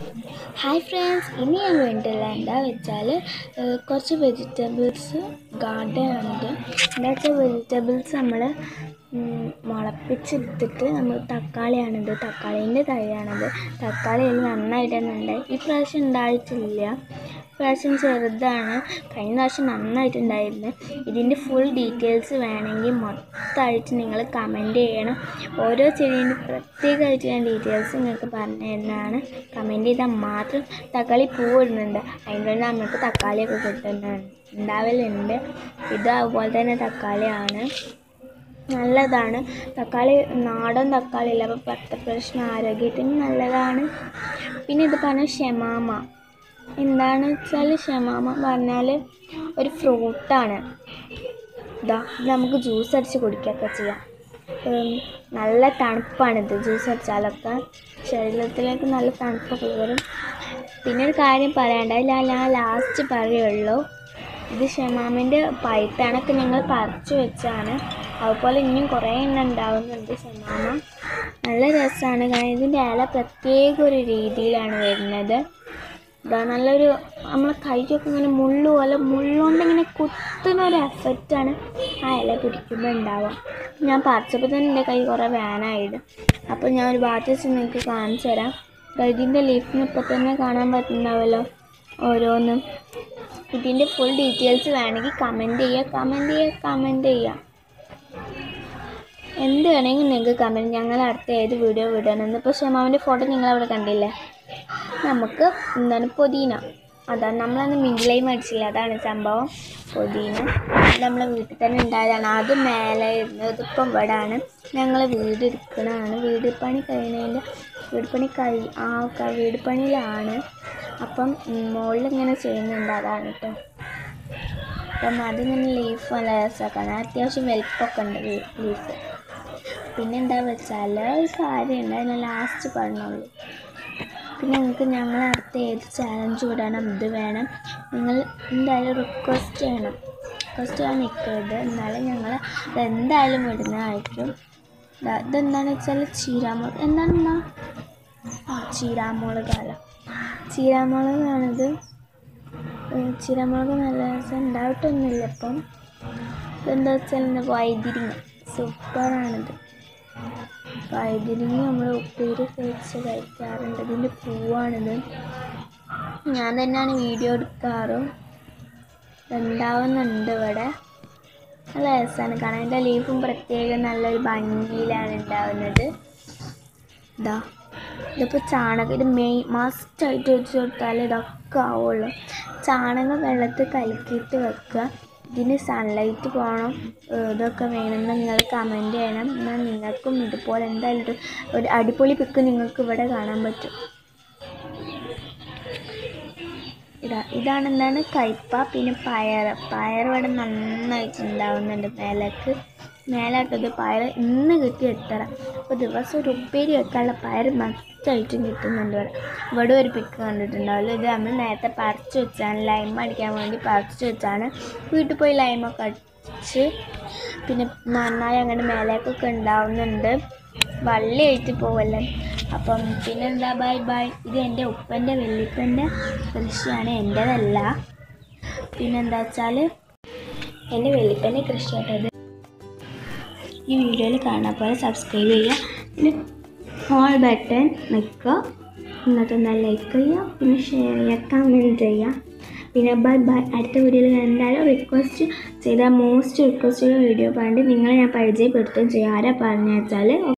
hi friends ഇനി ഞാൻ വേണ്ടില്ല എന്താ വെച്ചാൽ കുറച്ച് വെജിറ്റബിൾസ് ഗാർഡൻ ആണിത് എന്താ വെച്ചാൽ വെജിറ്റബിൾസ് നമ്മൾ മുളപ്പിച്ചെടുത്തിട്ട് നമ്മൾ തക്കാളിയാണിത് തക്കാളീൻ്റെ തൈയാണിത് തക്കാളി അതിൽ നന്നായിട്ട് തന്നെ ഉണ്ടായി ഈ പ്രാവശ്യം ഉണ്ടായിട്ടില്ല പ്രാവശ്യം ചെറുതാണ് കഴിഞ്ഞ പ്രാവശ്യം നന്നായിട്ടുണ്ടായിരുന്നു ഇതിൻ്റെ ഫുൾ ഡീറ്റെയിൽസ് വേണമെങ്കിൽ മൊത്തമായിട്ട് നിങ്ങൾ കമൻറ്റ് ചെയ്യണം ഓരോ ചെടീൻ്റെ പ്രത്യേകമായിട്ട് ഞാൻ ഡീറ്റെയിൽസ് നിങ്ങൾക്ക് പറഞ്ഞു തരുന്നതാണ് കമൻറ്റ് ചെയ്താൽ മാത്രം തക്കാളി പൂവിടുന്നുണ്ട് അതിൻ്റെ നമുക്ക് തക്കാളിയൊക്കെ കിട്ടുന്നതാണ് ഉണ്ടാവലുണ്ട് ഇത് അതുപോലെ തന്നെ തക്കാളിയാണ് നല്ലതാണ് തക്കാളി നാടൻ തക്കാളി അല്ല അപ്പോൾ പത്ത പ്രശ്നം ആരോഗ്യത്തിന് നല്ലതാണ് പിന്നെ ഇത് പറഞ്ഞ ഷെമാമ എന്താണെന്ന് വെച്ചാൽ ഷമാമ പറഞ്ഞാൽ ഒരു ഫ്രൂട്ടാണ് ഇതാ ഇത് നമുക്ക് ജ്യൂസ് അടിച്ച് കുടിക്കുകയൊക്കെ ചെയ്യാം ഉം, നല്ല തണുപ്പാണിത് ജ്യൂസ് അടിച്ചാലൊക്കെ ശരീരത്തിലേക്ക് നല്ല തണുപ്പൊക്കെ വരും പിന്നെ ഒരു കാര്യം പറയണ്ട ഞാൻ ഞാൻ ലാസ്റ്റ് പറയുള്ളൂ ഇത് ഷമാമിൻ്റെ പൈത്താണൊക്കെ ഞങ്ങൾ പറിച്ചു വെച്ചാണ് അതുപോലെ ഇനിയും കുറേ എണ്ണം ഉണ്ടാവുന്നുണ്ട് ഷമാമ നല്ല രസമാണ് കാരണം ഇതിൻ്റെ ഇല പ്രത്യേക ഒരു രീതിയിലാണ് വരുന്നത് ഇതാ നല്ലൊരു നമ്മളെ കൈയൊക്കെ ഇങ്ങനെ മുള്ളു പോലെ മുള്ളുകൊണ്ട് ഇങ്ങനെ കുത്തുന്ന ഒരു എഫക്റ്റാണ് ആ ഇല പിടിക്കുമ്പോൾ ഉണ്ടാവുക ഞാൻ പറിച്ചപ്പോൾ തന്നെ എൻ്റെ കൈ കുറേ വേനായിട്ട് അപ്പോൾ ഞാൻ ഒരു ഭാഗത്ത് വെച്ച് നിങ്ങൾക്ക് കാണിച്ചു തരാം ദാ ഇതിൻ്റെ ലീഫിന് ഇപ്പോൾ തന്നെ കാണാൻ പറ്റുന്നുണ്ടാവുമല്ലോ ഓരോന്നും ഇതിൻ്റെ ഫുൾ ഡീറ്റെയിൽസ് വേണമെങ്കിൽ കമൻറ്റ് ചെയ്യുക കമൻറ്റ് ചെയ്യുക കമൻറ്റ് ചെയ്യുക എന്ത് വേണമെങ്കിൽ നിങ്ങൾക്ക് കമൻറ്റ് ഞങ്ങൾ അടുത്ത ഏത് വീഡിയോ വിടണമെന്ന് ഇപ്പോൾ ഷമാവിൻ്റെ ഫോട്ടോ നിങ്ങൾ അവിടെ കണ്ടില്ലേ നമുക്ക് എന്താണ് പുതിന അതാണ് നമ്മളന്ന് മിങ്കിലായി മേടിച്ചില്ല അതാണ് സംഭവം പുതിന ഇത് നമ്മളെ വീട്ടിൽ തന്നെ ഉണ്ടായതാണ് അത് മേലെ ഇരുന്നത് ഇതിപ്പം ഇവിടെയാണ് ഞങ്ങൾ വീട് എടുക്കണതാണ് വീട് പണി കഴിഞ്ഞതിൻ്റെ വീട് പണി കഴി ആ ക- വീട് പണിയിലാണ് അപ്പം മുകളിൽ ഇങ്ങനെ ചെയ്യുന്നുണ്ട് അതാണ് കേട്ടോ അപ്പം അതിങ്ങനെ ലീഫ് നല്ല രസമാക്കാണ് അത്യാവശ്യം വലിപ്പമൊക്കെ ഉണ്ട് ലീഫ് പിന്നെ എന്താ വെച്ചാൽ ഒരു കാര്യമുണ്ട് അതിന് ലാസ്റ്റ് പറഞ്ഞോളൂ പിന്നെ നിങ്ങൾക്ക് ഞങ്ങൾ അടുത്ത ഏത് ചാലഞ്ച് വിടണം ഇത് വേണം നിങ്ങൾ എന്തായാലും റിക്വസ്റ്റ് ചെയ്യണം റിക്വസ്റ്റ് ചെയ്യാൻ നിൽക്കരുത് എന്നാലും ഞങ്ങൾ എന്തായാലും വിടുന്നതായിരിക്കും ദാ ഇതെന്താണെന്ന് വെച്ചാൽ ചീരാമുളക് എന്താണെന്നാ ആ ചീരാമുളകല്ല ചീരാമുളകാണിത് ഉം, ചീരാമുളക് നല്ല രസം ഉണ്ടായിട്ടൊന്നുമില്ല ഇപ്പം ഇതെന്താ വെച്ചാൽ എന്താ വൈതിരിങ്ങ സൂപ്പറാണിത് വൈതിരിങ്ങ നമ്മൾ ഉപ്പേരി വെച്ച് കഴിക്കാറുണ്ട് ഇതിൻ്റെ പൂവാണിത് ഞാൻ തന്നെയാണ് വീഡിയോ എടുക്കാറും ഉണ്ടാവുന്നുണ്ട് ഇവിടെ നല്ല രസമാണ് കാണാൻ എൻ്റെ ലീഫും പ്രത്യേകം നല്ലൊരു ഭംഗിയിലാണ് ഉണ്ടാവുന്നത് ഇതാ ഇതിപ്പോൾ ചാണകം ഇത് മെയിൻ മസ്റ്റായിട്ട് വെച്ച് കൊടുത്താൽ ഇതൊക്കെ ആവുള്ളൂ ചാണകം വെള്ളത്തിൽ കലക്കിയിട്ട് വെക്കുക ഇതിന് സൺലൈറ്റ് പോകണം ഏഹ് ഇതൊക്കെ വേണമെന്ന് നിങ്ങൾ കമൻറ്റ് ചെയ്യണം എന്നാൽ നിങ്ങൾക്കും ഇതുപോലെ എന്തായാലും ഒരു- ഒരു അടിപൊളി പിക്ക് നിങ്ങൾക്ക് ഇവിടെ കാണാൻ പറ്റും ഇതാ ഇതാണ് എന്താണ് കയ്പ പിന്നെ പയർ പയർ ഇവിടെ നന്നായിട്ട് ഉണ്ടാവുന്നുണ്ട് മേലേക്ക് മേലാട്ടത് പയർ ഇന്ന് കിട്ടി എത്തറ അപ്പോൾ ദിവസം ഒരു ഉപ്പേരി വെക്കാനുള്ള പയർ മസ്റ്റായിട്ടും കിട്ടുന്നുണ്ട് ഇവിടെ ഇവിടെ ഒരു പിക്ക് കണ്ടിട്ടുണ്ടാവില്ല ഇത് നമ്മൾ നേരത്തെ പറിച്ച് വെച്ചാണ് ലൈം അടിക്കാൻ വേണ്ടി പറിച്ച് വെച്ചാണ് വീട്ടിൽ പോയി ലൈമൊക്കെ അടിച്ച് പിന്നെ നന്നായി അങ്ങനെ മേലേക്കൊക്കെ ഉണ്ടാവുന്നുണ്ട് വള്ളിയായിട്ട് പോവല്ലേ അപ്പം പിന്നെന്താ ബൈ ബൈ ഇത് എൻ്റെ ഉപ്പൻ്റെ വെല്ലിപ്പൻ്റെ കൃഷിയാണ് എൻ്റേതല്ല പിന്നെന്താ വെച്ചാൽ എൻ്റെ വെല്ലിപ്പൻ്റെ കൃഷിയായിട്ടത് ഈ വീഡിയോയിൽ കാണാൻ പോലെ സബ്സ്ക്രൈബ് ചെയ്യുക പിന്നെ ഹോൾ ബട്ടൺ നിൽക്കുക എന്നിട്ട് എന്താ ലൈക്ക് ചെയ്യുക പിന്നെ ഷെയർ ചെയ്യുക കമൻറ്റ് ചെയ്യുക പിന്നെ ബൈ ബൈ അടുത്ത വീഡിയോയിൽ എന്തായാലും റിക്വസ്റ്റ് ചെയ്ത മോസ്റ്റ് റിക്വസ്റ്റ് വീഡിയോ പറഞ്ഞിട്ട് നിങ്ങളെ ഞാൻ പരിചയപ്പെടുത്തുകയും ചെയ്യും ആരാ പറഞ്ഞു വെച്ചാൽ